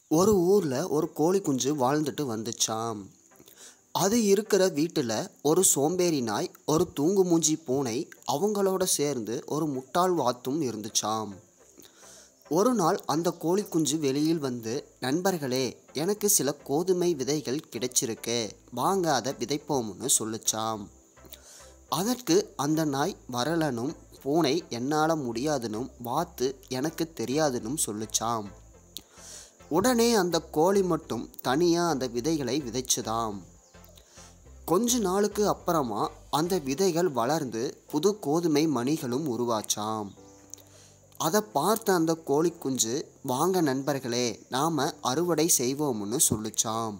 ஒரு ஊரில் ஒரு கோழி குஞ்சு வாழ்ந்துட்டு வந்துச்சாம் அது இருக்கிற வீட்டில் ஒரு சோம்பேறி நாய் ஒரு தூங்கு மூஞ்சி பூனை அவங்களோட சேர்ந்து ஒரு முட்டாள் வாத்தும் இருந்துச்சாம் ஒரு நாள் அந்த கோழி குஞ்சு வெளியில் வந்து நண்பர்களே எனக்கு சில கோதுமை விதைகள் கிடைச்சிருக்கு வாங்க அதை விதைப்போம்னு சொல்லுச்சாம் அதற்கு அந்த நாய் வரலனும் பூனை என்னால் முடியாதுனும் வாத்து எனக்கு தெரியாதுனும் சொல்லுச்சாம் உடனே அந்த கோழி மட்டும் தனியாக அந்த விதைகளை விதைச்சுதாம் கொஞ்ச நாளுக்கு அப்புறமா அந்த விதைகள் வளர்ந்து புது கோதுமை மணிகளும் உருவாச்சாம் அதை பார்த்த அந்த கோழி குஞ்சு வாங்க நண்பர்களே நாம் அறுவடை செய்வோம்னு சொல்லுச்சாம்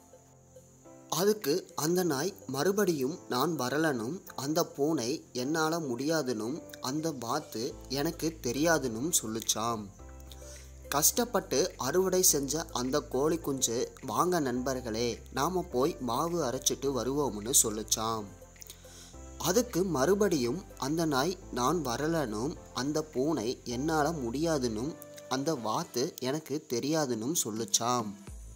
அதுக்கு அந்த நாய் மறுபடியும் நான் வரலனும் அந்த பூனை என்னால் முடியாதுனும் அந்த வாத்து எனக்கு தெரியாதுனும் சொல்லுச்சாம் கஷ்டப்பட்டு அறுவடை செஞ்ச அந்த கோழி குஞ்சு வாங்க நண்பர்களே நாம் போய் மாவு அரைச்சிட்டு வருவோம்னு சொல்லுச்சாம் அதுக்கு மறுபடியும் அந்த நாய் நான் வரலனும் அந்த பூனை என்னால் முடியாதுனும் அந்த வாத்து எனக்கு தெரியாதுனும் சொல்லுச்சாம்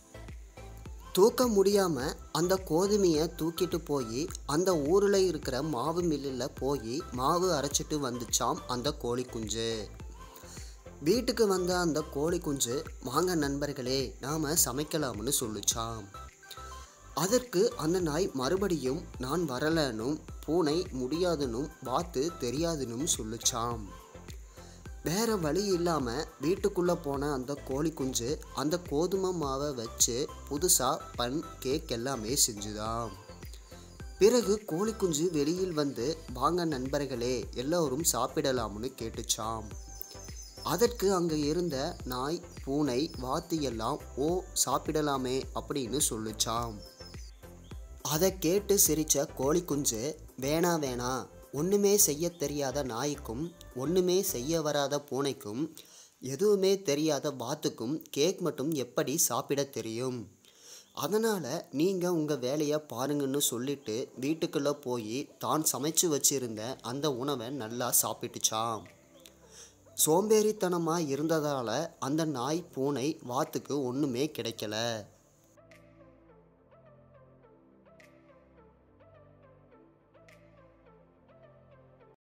தூக்க முடியாமல் அந்த கோதுமையை தூக்கிட்டு போய் அந்த ஊரில் இருக்கிற மாவு மில்லில் போய் மாவு அரைச்சிட்டு வந்துச்சாம் அந்த கோழி குஞ்சு வீட்டுக்கு வந்த அந்த கோழி குஞ்சு வாங்க நண்பர்களே நாம் சமைக்கலாம்னு சொல்லுச்சாம் அதற்கு அந்த நாய் மறுபடியும் நான் வரலனும் பூனை முடியாதுனும் வாத்து தெரியாதுனும் சொல்லுச்சாம் வேற வழி இல்லாமல் வீட்டுக்குள்ளே போன அந்த கோழி குஞ்சு அந்த கோதுமை மாவை வச்சு புதுசாக பன் கேக் எல்லாமே செஞ்சுதாம் பிறகு கோழி குஞ்சு வெளியில் வந்து வாங்க நண்பர்களே எல்லோரும் சாப்பிடலாம்னு கேட்டுச்சாம் அதற்கு அங்கே இருந்த நாய் பூனை வாத்து எல்லாம் ஓ சாப்பிடலாமே அப்படின்னு சொல்லுச்சாம் அதை கேட்டு சிரித்த கோழி குஞ்சு வேணா வேணா ஒன்றுமே செய்ய தெரியாத நாய்க்கும் ஒன்றுமே செய்ய வராத பூனைக்கும் எதுவுமே தெரியாத வாத்துக்கும் கேக் மட்டும் எப்படி சாப்பிட தெரியும் அதனால் நீங்கள் உங்கள் வேலையை பாருங்கன்னு சொல்லிட்டு வீட்டுக்குள்ளே போய் தான் சமைச்சு வச்சிருந்த அந்த உணவை நல்லா சாப்பிட்டுச்சாம் சோம்பேறித்தனமாக இருந்ததால் அந்த நாய் பூனை வாத்துக்கு ஒன்றுமே கிடைக்கல